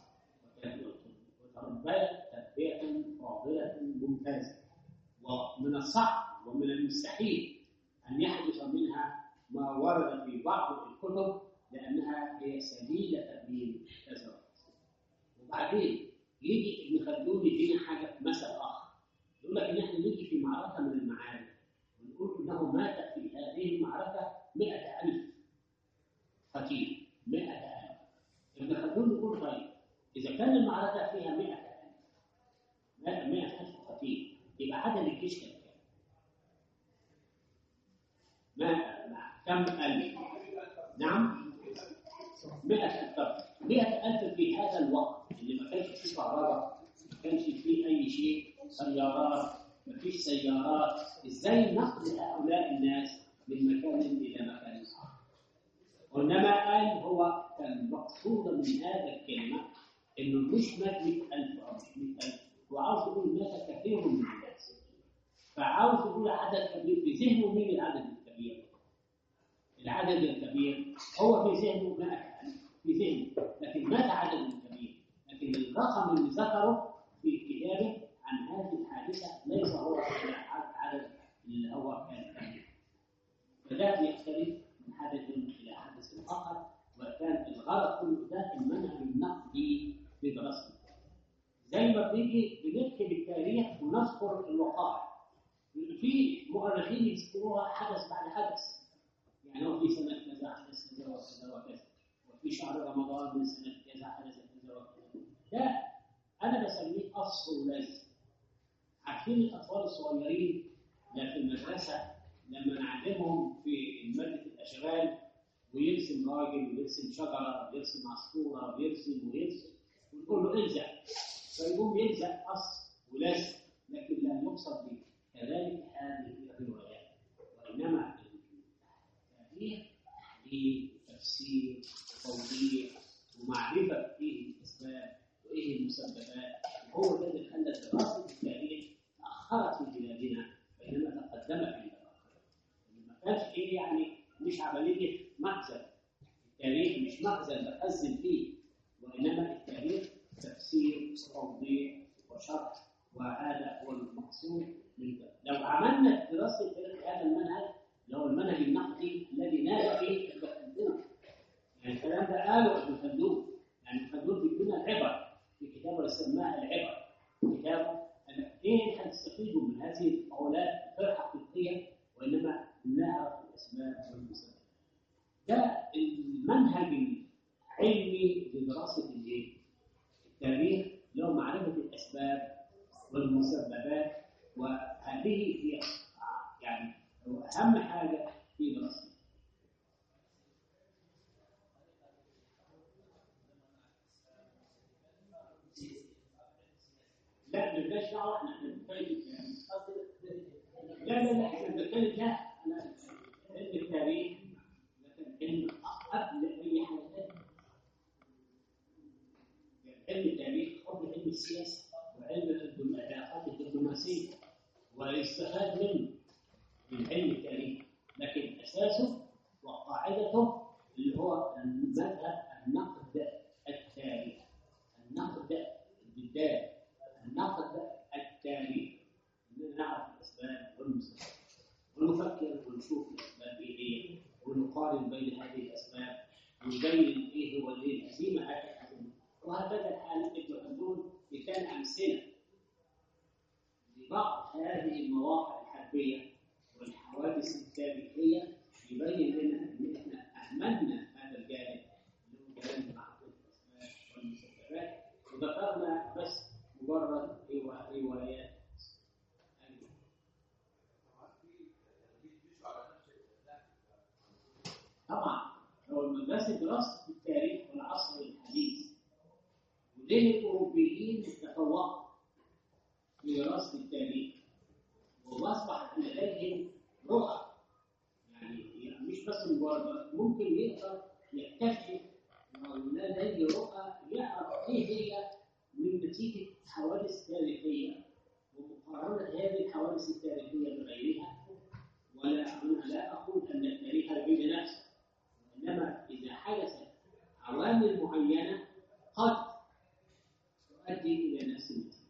وتربيت تربية فاضلة ممتازة ومن الصعب ومن المستحيل أن يحدث منها ما ورد في بعض الكتب لأنها هي سبيل تبيين كذا وبعدين يجي ابن خلدون يدينا حاجة مثل آخر يقول لك إن إحنا نيجي في معركة من المعارك ونقول إنه مات في هذه المعركة مئة ألف قتيل مئة ألف ابن خلدون يقول طيب إذا كان المعركة فيها مئة ألف مئة ألف قتيل يبقى عدد الجيش كان كام؟ ما كم ألف؟ نعم؟ 100000 ألف 100000 في هذا الوقت اللي ما كانش فيه كهرباء ما كانش فيه أي شيء سيارات ما فيش سيارات إزاي نقل هؤلاء الناس من مكان إلى مكان آخر؟ وإنما قال هو كان مقصودا من هذا الكلمة إنه مش مات 100000 أو مش 100000 وعاوز يقول مات كثير من الناس فعاوز يقول عدد كبير في ذهنه مين العدد الكبير؟ العدد الكبير هو في ذهنه 100000 في ذهنه لكن مات عدد كبير لكن الرقم اللي ذكره في كتابه عن هذه الحادثه ليس هو العدد اللي هو كان كبير فده يختلف من حدث الى حدث اخر وكان الغرض كله ده المنهج النقدي في دراسته زي ما بنيجي بنكتب التاريخ ونذكر الوقائع في مؤرخين يذكروها حدث بعد حدث يعني هو في سنه كذا حدث كذا وكذا وكذا وفي شهر رمضان من سنه كذا حدث كذا وكذا لا انا بسميه قص ولزق عارفين الاطفال الصغيرين اللي في المدرسه لما نعلمهم في ماده الاشغال ويرسم راجل ويرسم شجره ويرسم عصفوره ويرسم ويرسم ونقول له الزق فيقوم يلزق قص ولزق لكن لا يقصد به كذلك هذه الروايات وانما التاريخ تحليل تفسير توضيح ومعرفه ايه الاسباب وايه المسببات وهو ده اللي خلى دراسه التاريخ تاخرت في بلادنا بينما تقدمت في ما كانش ايه يعني مش عمليه مخزن التاريخ مش مخزن بخزن فيه وانما التاريخ تفسير توضيح وشرح وهذا هو المقصود من ده. لو عملنا دراسه هذا المنهج اللي هو المنهج النقدي الذي نادى فيه المنهج العلمي لدراسة الايه؟ التاريخ له معرفة الأسباب والمسببات وهذه هي يعني هو أهم حاجة في دراستها لا مالناش دعوة احنا بنتكلم لا لا لا احنا بنتكلم لا انا علم التاريخ لكن علم قبل اي حاجه ثانيه علم التاريخ قبل علم السياسه وعلم الدبل- العلاقات الدبلوماسيه ويستفاد منه من علم التاريخ لكن اساسه وقاعدته اللي هو مذهب النقد التاريخ النقد بالذات النقد التاريخ اننا نعرف الاسباب والمسببات ونفكر ونشوف الاسباب ايه هي ونقارن بين هذه الاسباب ونبين ايه هو اللي الهزيمه هتحصل وهكذا الحال ابن خلدون كان امثله لبعض هذه المواقع الحربيه والحوادث التاريخيه يبين لنا ان احنا اهملنا هذا الجانب اللي هو جانب معرفه الاسباب والمسببات وذكرنا بس مجرد روا- روايات أيوة. طبعا هو مدرسة دراسة التاريخ والعصر الحديث وليه الأوروبيين تفوقوا في دراسة التاريخ وأصبح لديهم رؤى يعني يعني مش بس مجرد ممكن يقدر يكتشف أو لديه رؤى يعرف إيه هي من نتيجة حوادث تاريخية ومقارنة هذه الحوادث التاريخية بغيرها ولا أنا لا أقول أن التاريخ يبيد نفسه إنما إذا حدثت عوامل معينة قد تؤدي إلى نفس النتيجة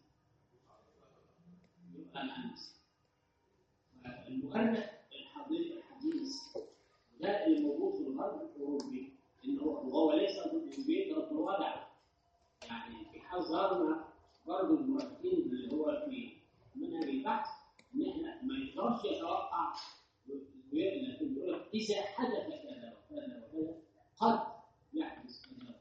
يبقى الأمس المؤرخ الحديث الحديث ده اللي موجود في الغرب الأوروبي إن هو وهو ليس بيقرأ الوضع يعني في حذرنا برضه المؤرخين اللي هو في منهج البحث ان احنا ما يقدرش يتوقع لكن بيقول لك اذا حدث كذا وكذا وكذا قد يحدث كذا وكذا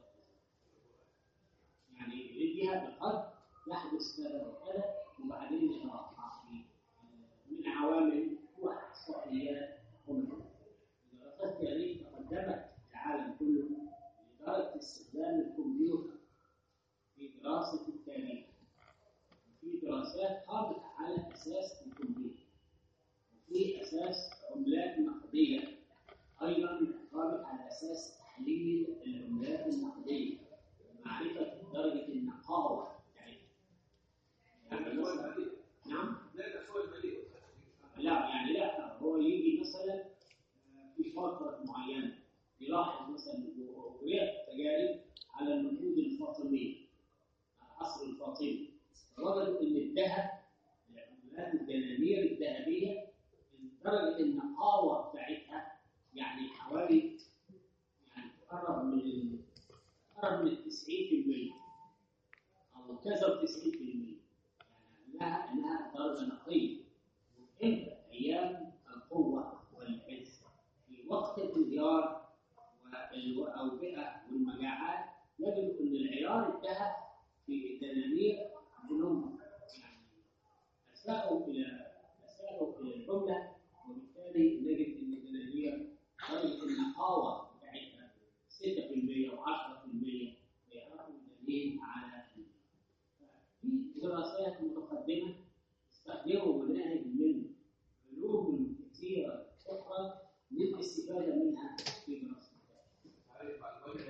يعني يديها بقد يحدث كذا وكذا وبعدين يتوقع في من عوامل واحصائيات ومن دراسات التاريخ تقدمت العالم كله لدرجه استخدام الكمبيوتر في دراسة التاريخ وفي دراسات قامت على أساس الكمبيوتر وفي أساس عملات نقدية أيضا قامت على أساس تحليل العملات النقدية ومعرفة درجة النقاوة بتاعتها يعني مثلا نعم لا يعني لا هو يجي مثلا في فترة معينة يلاحظ مثلا وهي تجارب على النقود الفاطمية العصر الفاطمي وجدوا ان الذهب العملات الدنانير الذهبيه درجه النقاوه بتاعتها يعني حوالي يعني تقرب من ال- تقرب من 90% او كذا 90% يعني انها انها درجه نقيه وامتى ايام القوه والعز في وقت الانهيار والاوبئه والمجاعات نجد ان العيار الذهب في الدنانير انهم يعني اساءوا الى اساءوا الى العمله وبالتالي نجد ان الدنانير درجه النقاوه بتاعتها 6% و10% يعرفوا دليل على في دراسات متقدمه استخدموا مناهج من علوم كثيره اخرى للاستفاده منها في دراسه التاريخ.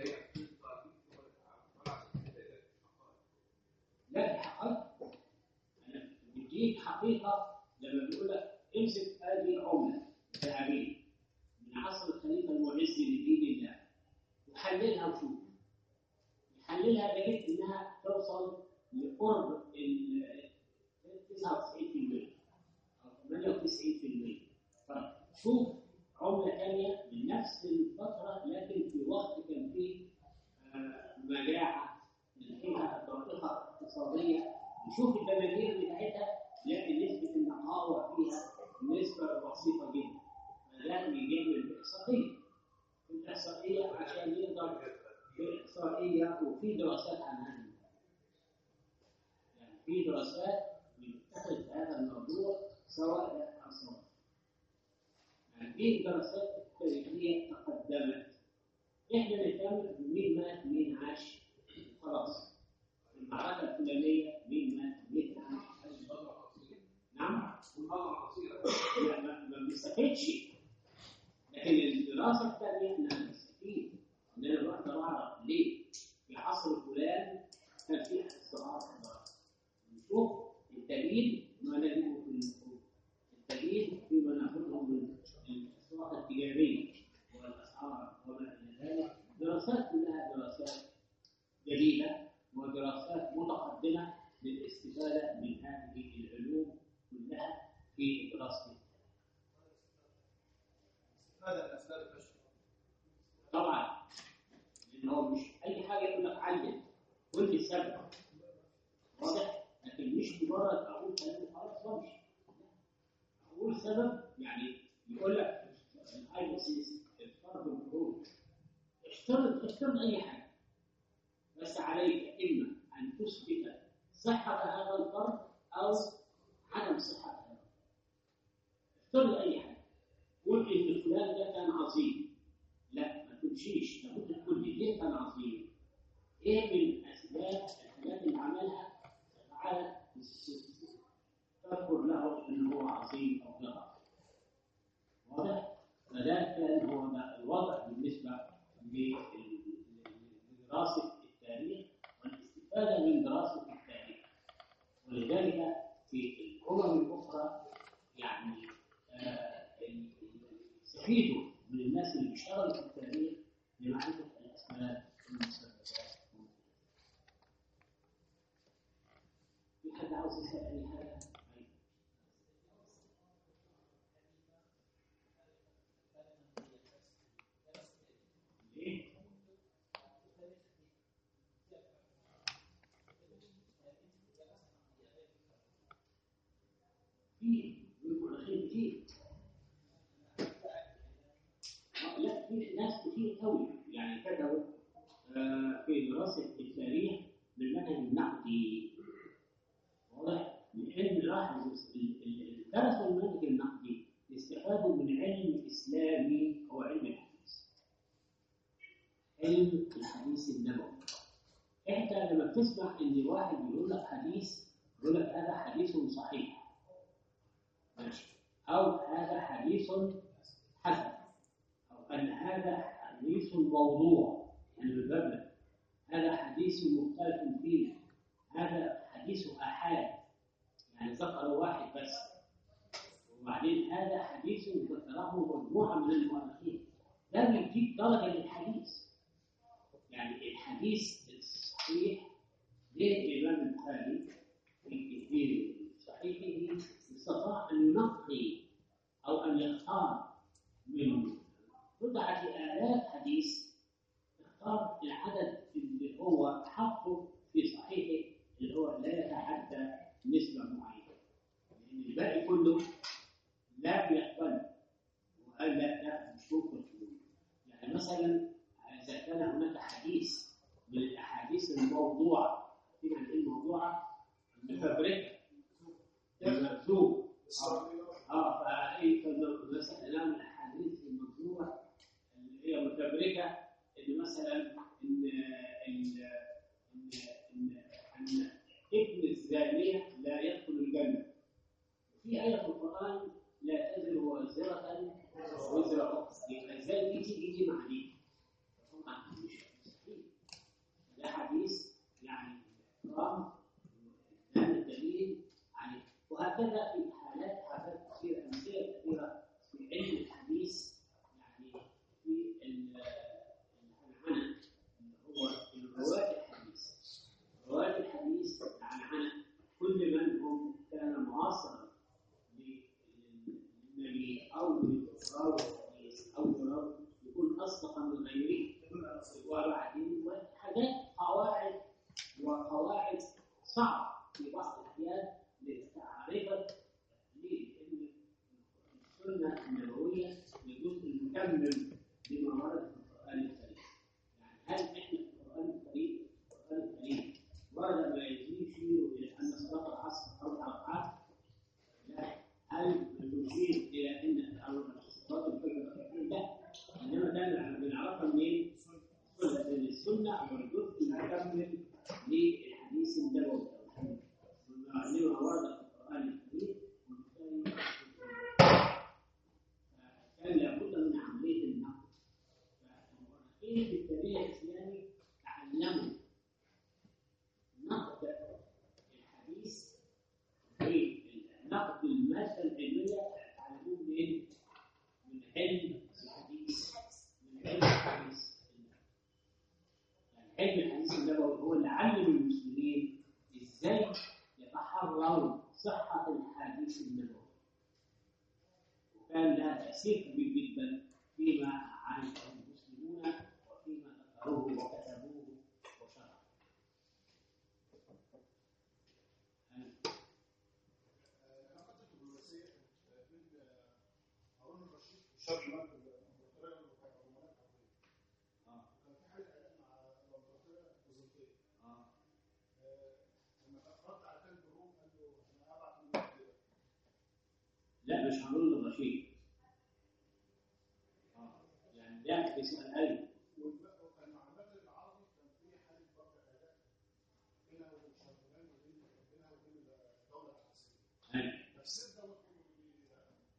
لا دي حقائق انا بديك حقيقه لما بيقول لك امسك هذه عمله ذهبيه من عصر الخليفه المعز لدين الله وحللها وشوف يحللها لقيت انها توصل لقرب ال 99% او 98% طيب شوف عمله ثانيه من نفس الفتره لكن في وقت كان فيه آه، مجاعه فيها طريقه اقتصاديه نشوف الدنانير بتاعتها نلاقي نسبه النقاوه فيها نسبه بسيطه جدا فده بيجيب من الاحصائيه الاحصائيه كافيه عشان يقدر باحصائيه وفي دراسات عن هذا الموضوع. يعني في دراسات بتتخذ في هذا الموضوع سواء لا او سواء. يعني في دراسات تاريخيه تقدمت احنا نهتم بمين مات مين عاش خلاص المعركه الفلانيه مين مات مين عاش نعم لا ما ما بنستفدش لكن الدراسه الثانيه احنا بنستفيد ان انا بقدر اعرف ليه في عصر فلان كان في استعاره حضاره نشوف الدليل ما نجده في النصوص الدليل فيما ناخذه من الاسواق التجاريه والاسعار وما الى ذلك دراسات كلها دراسات جديده ودراسات متقدمه للاستفاده من هذه العلوم كلها في دراسه هذا الاسباب البشريه طبعا لان هو مش اي حاجه يقول لك علم قول لي السبب واضح لكن مش مجرد اقول كلام وخلاص وامشي اقول سبب يعني يقول لك الايبوسيس الفرد الخروج اشترط اشترط اي حاجه بس عليك اما ان تثبت صحه هذا الفرد او عدم صحه هذا الفرد افترض اي حاجه قول ان فلان ده كان عظيم لا ما تمشيش لابد تقول لي ليه كان عظيم؟ ايه من اسباب الحاجات اللي عملها تعالى تذكر له ان هو عظيم او غير عظيم. واضح؟ فده كان هو ده الوضع بالنسبه لدراسه التاريخ والاستفاده من دراسه التاريخ. ولذلك في الامم الاخرى يعني آه، يستفيدوا من الناس اللي بيشتغلوا في التاريخ لمعرفه الاسباب والمسببات في حد عاوز يسال اي حاجه؟ ليه؟ في المؤرخين كتير لا في ناس كتير قوي يعني كتبوا آه، في دراسه التاريخ بالمنهج النقدي واضح من علم لاحظ ال- ال- ال- درسوا المنهج النقدي استفادوا من علم اسلامي هو علم الحديث علم الحديث النبوي انت لما بتسمع ان واحد بيقول لك حديث يقول لك هذا حديث صحيح ماشي او هذا حديث حسن أو أن هذا حديث موضوع يعني بالباب هذا حديث مختلف فيه هذا حديث آحاد يعني ذكر واحد بس وبعدين هذا حديث ذكره مجموعة من المؤرخين ده بيديك درجة للحديث يعني الحديث الصحيح للإمام البخاري في في صحيحه استطاع أن ينقي أو أن يختار من بضعة آلاف حديث اختار العدد اللي هو حطه في صحيحه اللي هو لا يتعدى نسبة معينة لأن الباقي كله لا بيقبل وقال لا لا مش ممكن تقول يعني مثلا إذا كان هناك حديث من الأحاديث الموضوعة في عن إيه الموضوعة المفبركة المكتوب اه فاي مثلا الان الاحاديث المنظوره اللي هي متبركه ان مثلا ان ان ان ان, إن ابن الزانيه لا يدخل الجنه في ايه في القران لا تزر وازره وزر اخرى يبقى ازاي دي تيجي دي مع دي طبعا مش مستحيل ده حديث يعني احترام كان الدليل عليه وهكذا في حالات حالات كثيرة أمثلة كثيرة في علم الحديث يعني في ال- العنعنة اللي هو في رواة الحديث رواة الحديث العنعنة كل من هم كان معاصرا للنبي أو لراوي الحديث أو لراوي يكون أصدق من غيره وبعدين حاجات قواعد وقواعد صعبة في بعض الأحيان لمعرفة ليه؟ لأن السنة النبوية الجزء المكمل لما ورد في القرآن الكريم. هنا الجزء المكمل للحديث النبوي لما ورد في القران الكريم وبالتالي كان لابد من عمليه النقد فالمؤرخين بالتاريخ الاسلامي تعلموا نقد الحديث نقد الماده العلميه تعلموه من من علم الحديث من علم الحديث يعني علم الحديث النبوي هو اللي علم المسلمين ازاي يتحرروا صحه الحديث النبوي وكان لها تاثير كبير جدا فيما عاشه المسلمون وفيما ذكروه وكتبوه وشرحوه علاقة الدبلوماسية بين هارون الرشيد وشرق المغرب الإمبراطورية والرومانية الحربية. كان في حلقة مع الإمبراطورية البيزنطية. آه. آه، لما رد على كلب الروم قال له أنا هبعت من كده. لا مش هارون الرشيد آه. يعني ده بيسأل أيوه والمعلومات العربي كان في حالة ضغط أداء بينها وبين شرقان وبين بينها وبين الدولة العباسية. أيوه تفسير ده مطلوب مني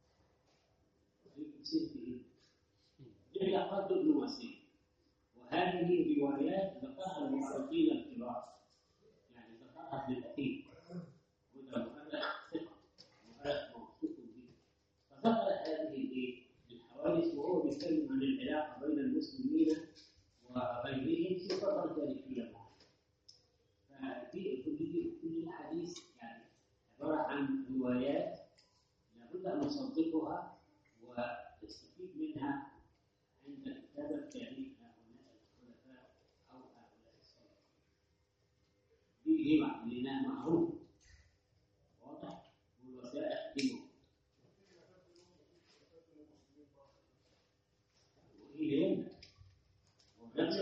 يصير في ايه؟ دي علاقات دبلوماسيه وهذه روايات ذكرها المؤرخين الكبار يعني ذكرها ابن الاثير وده مؤرخ ثقه مؤرخ موثوق به فذكر هذه الايه؟ الحوادث وهو بيتكلم عن العلاقه بين المسلمين وغيرهم في فتره تاريخيه معينه ففي كل كل الحديث يعني عباره عن روايات لابد ان نصدقها ونستفيد منها عند كتابة تاريخ هؤلاء الخلفاء أو هؤلاء الصالحين. دي دي لأنها معروف واضح والوثائق دي موجودة. وإيه يهمنا؟ ونفس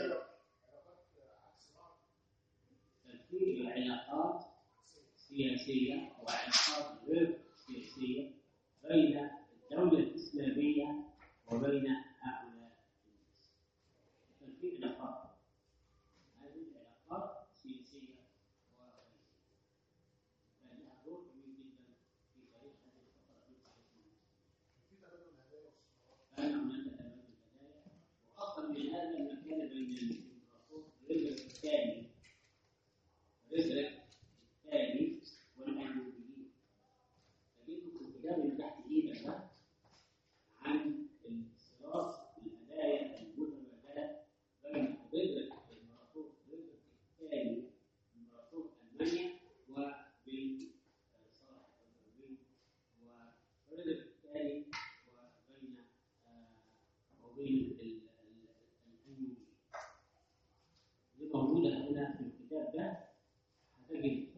كان في علاقات سياسية وعلاقات غير سياسية بين الدولة الإسلامية وبين هؤلاء الناس. كان في علاقات هذه العلاقات سياسية وغيرها. كان لها دور كبير جدا في تاريخ هذه الفترة في تاريخ المسلمين. كان هناك تبادل هدايا وأفضل من هذا ما كان بين الإمبراطور ريزرك الثاني رزق الثاني والأيوبيين تجده في الكتاب اللي تحت إيدك ده عن انصراف الهدايا المتبادلة بين رزق الإمبراطور رزق الثاني إمبراطور ألمانيا وبين صالح الأيوبي ورزق الثاني وبين آه، وبين ال- ال- الأيوبي دي موجودة هنا في الكتاب ده هتجد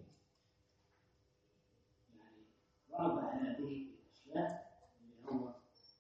يعني بعض هذه الأشياء اللي هو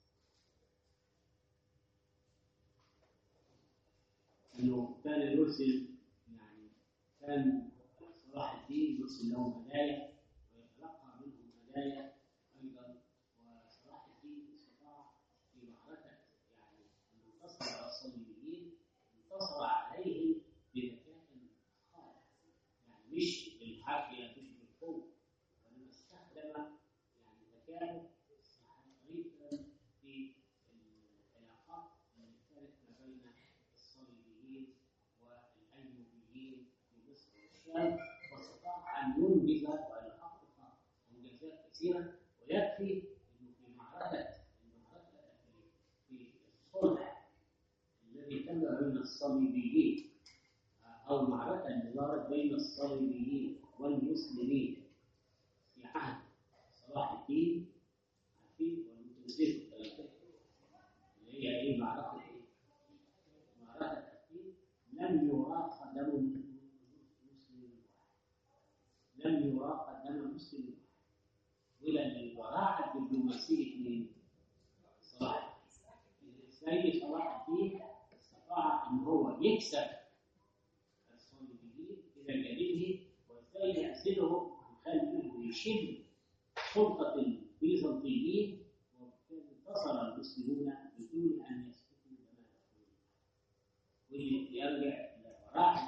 إنه كان يرسل يعني كان صلاح الدين يرسل لهم هدايا ويتلقى منهم هدايا أيضا وصلاح الدين استطاع في معركة يعني أن ينتصر على الصليبيين انتصر عليهم بذكاء خارق يعني مش بالحافية مش بالقوة وإنما استخدم يعني ذكاءه طريقة في العلاقات التي كانت ما بين الصليبيين والأيوبيين في مصر والشام واستطاع أن ينجز ويحقق إنجازات كثيرة ويكفي أنه في معركة المعركة في في الصلح الذي تم بين الصليبيين أو معركة اللي دارت بين الصليبيين والمسلمين في عهد صلاح الدين عارفين والمتنزيه الثلاثة اللي هي إيه معركة إيه؟ معركة الدين لم يراق دم مسلم واحد لم يراق دم مسلم واحد ولا البراعة الدبلوماسية من صلاح الدين ازاي صلاح الدين استطاع ان هو يكسب الصليبيين الى جانبه وازاي يعزله ويخليه يشد سلطه البيزنطيين وبالتالي انتصر المسلمون بدون ان يسفكوا دماء واللي يرجع الى براعه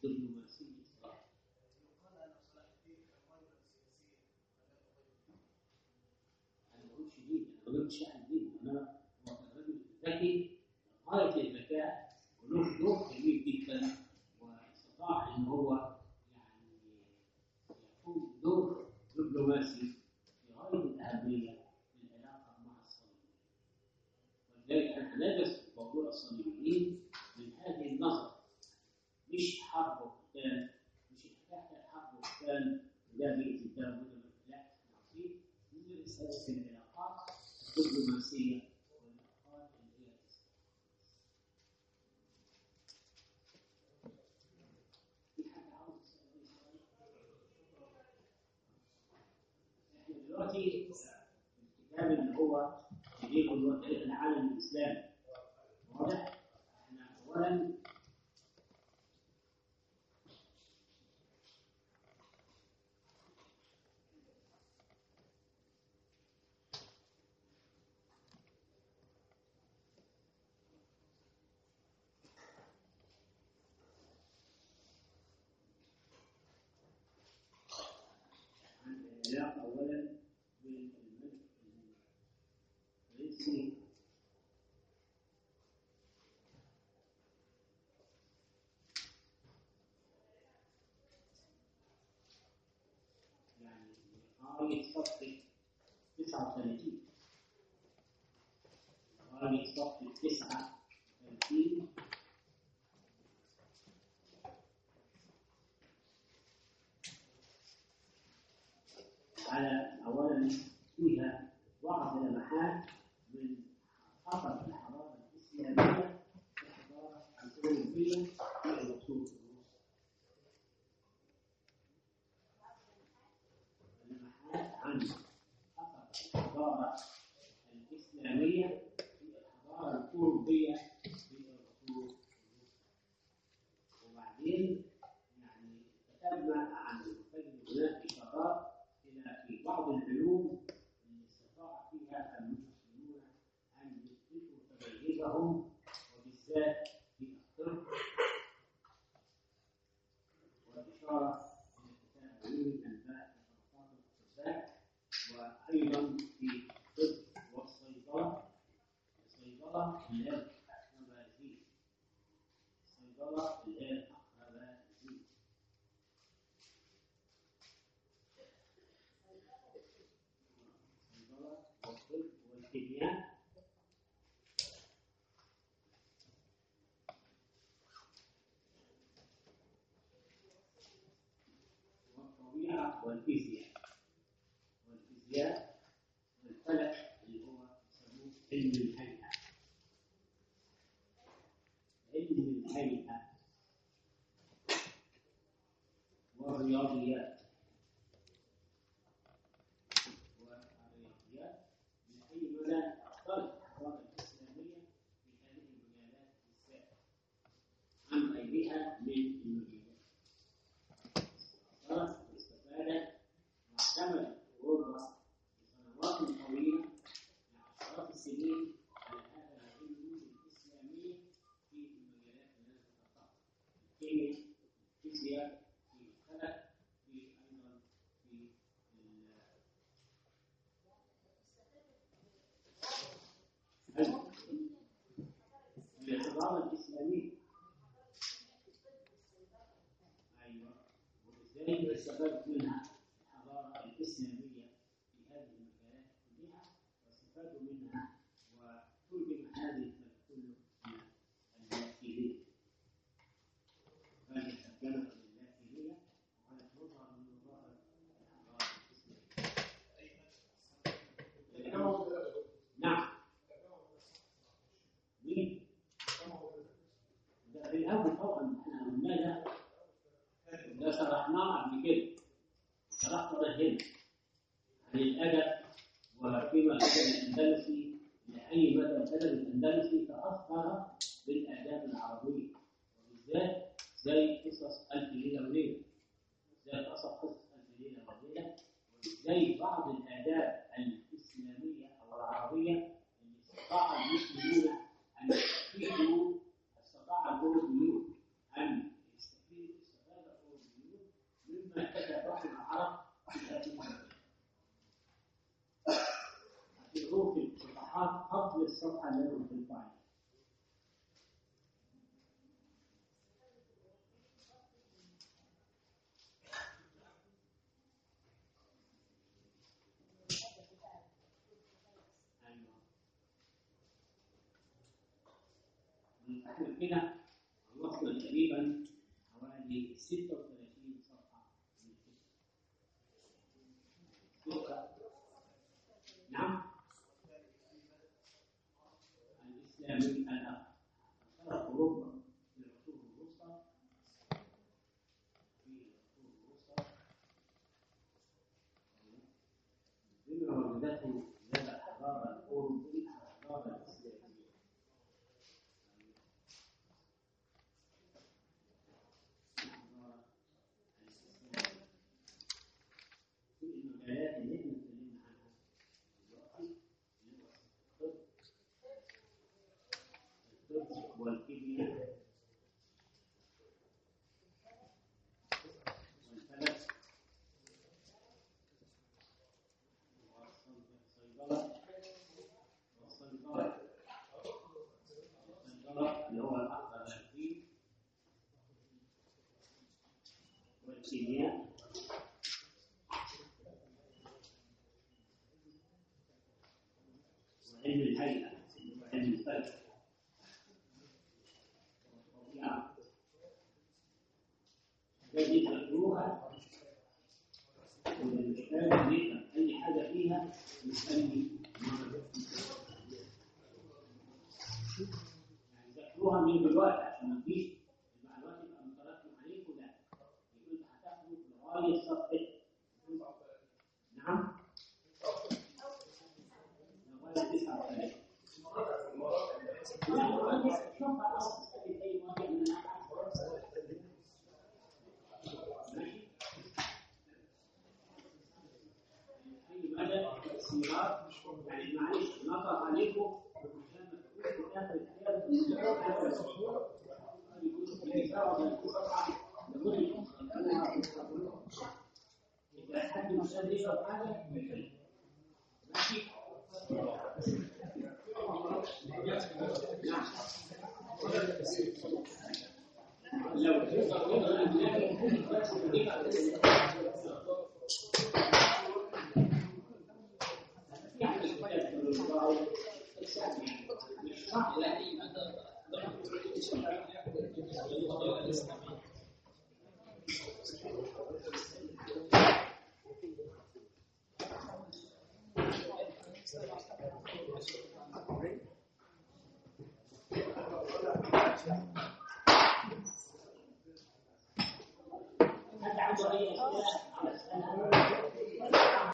دبلوماسية إسرائيل أنا ما بقولش دين أنا ما قلتش واحد دين أنا هو كان راجل ذكي غاية الذكاء وله دور كبير جدا واستطاع إن هو يعني يقوم دور دبلوماسي في غاية الأهمية في العلاقة مع الصليبيين ولذلك احنا هندرس موضوع الصليبيين من هذه النظرة مش حرب وقتال مش حكاية حرب وقتال وده بيأتي ده وده لا احنا عارفين ندرس هذه العلاقات الدبلوماسية والعلاقات اللي هي في حد عاوز يسأل أي سؤال؟ احنا دلوقتي الكتاب اللي هو جديد اللي هو تاريخ العالم الاسلامي واضح؟ احنا اولا عن العلاقه اولا بين الملك الفرنسي يعني لغاية صفحة 39 لغاية صفحة 39 على أولا فيها بعض لمحات من خطر الحضارة الإسلامية والحضارة الأوروبية في العصور الوسطى. لمحات عن خطر الحضارة الإسلامية في الحضارة الأوروبية في العصور الوسطى. وبعدين يعني كتبنا عن تجد هناك إشارات إلى في بعض العلوم اللي استطاع فيها المسلمون أن يثبتوا تميزهم وبالذات في الطب والإشارة إلى كتاب علوم الأنباء وطبقات الأطباء وأيضا في الطب والصيدلة الصيدلة اللي هي الأخربازية الصيدلة اللي هي الأخربازية الصيدلة والطب والكيمياء والطبيعة والفيزياء والفيزياء والفلك اللي هو يسموه علم الهيئة علم الهيئة والرياضيات والرياضيات من أي مدى تختلط الحضارة الإسلامية في هذه المجالات بالذات عن غيرها من المجالات. أثرت واستفادت واعتمدت أوروبا لسنوات طويلة لعشرات السنين على هذا العلم الإسلامي في المجالات التي ذكرتها الكيمياء الفيزياء في الفلك في أيضا في ال- أيوة. الحضارة الإسلامية أيوة وبالتالي استفادت منها الحضارة الإسلامية في هذه المجالات كلها واستفادوا منها وترجم هذه الفلك كله من اللاتينية هذه الترجمة للاتينية وهذا مظهر من مظاهر الحضارة الإسلامية نعم مين؟ ده في الأول طبعا احنا قلنا ده ده شرحناه قبل كده شرحنا هنا عن الأدب وكيف كان الأندلسي لأي مدى الأدب الأندلسي تأثر بالآداب العربية وبالذات زي قصص ألف ليلة وليلة زي قصص قصص ألف ليلة وليلة وزي بعض الآداب الإسلامية أو العربية اللي استطاع المسلمون أن يستفيدوا استطاع الأوروبيون أن يستفيدوا الصفحة اللي أنا قلت لكم عليها أيوه احنا كده خلصنا تقريبا حوالي 36 صفحة من الكتاب. نعم الإسلامي الآن شرق أوروبا في العصور الوسطى في العصور الوسطى بما وجدته لدى الحضارة الأوروبية الحضارة الإسلامية الحضارة الإسلامية في المجالات اللي احنا اتكلمنا عنها دلوقتي اللي هو الطب الطب والكيمياء والفلك والصيدلة والصيدلة الصيدلة اللي هو الأخضر الأخير والكيمياء وعلم الهيئة وعلم الفلك والطبيعة الذي تتلوها وإذا محتاج نفهم أي حاجة فيها نسمي يعني تتلوها من دلوقتي عشان ما تجيش المعلومات يبقى متراكم عليكم لا يبقى أنت هتاخده لغاية صفحة نعم لغاية 39 يعني معلش نقف عليكم إذا حد مش قادر يشرب حاجة ماشي لو حد عنده أي أسئلة على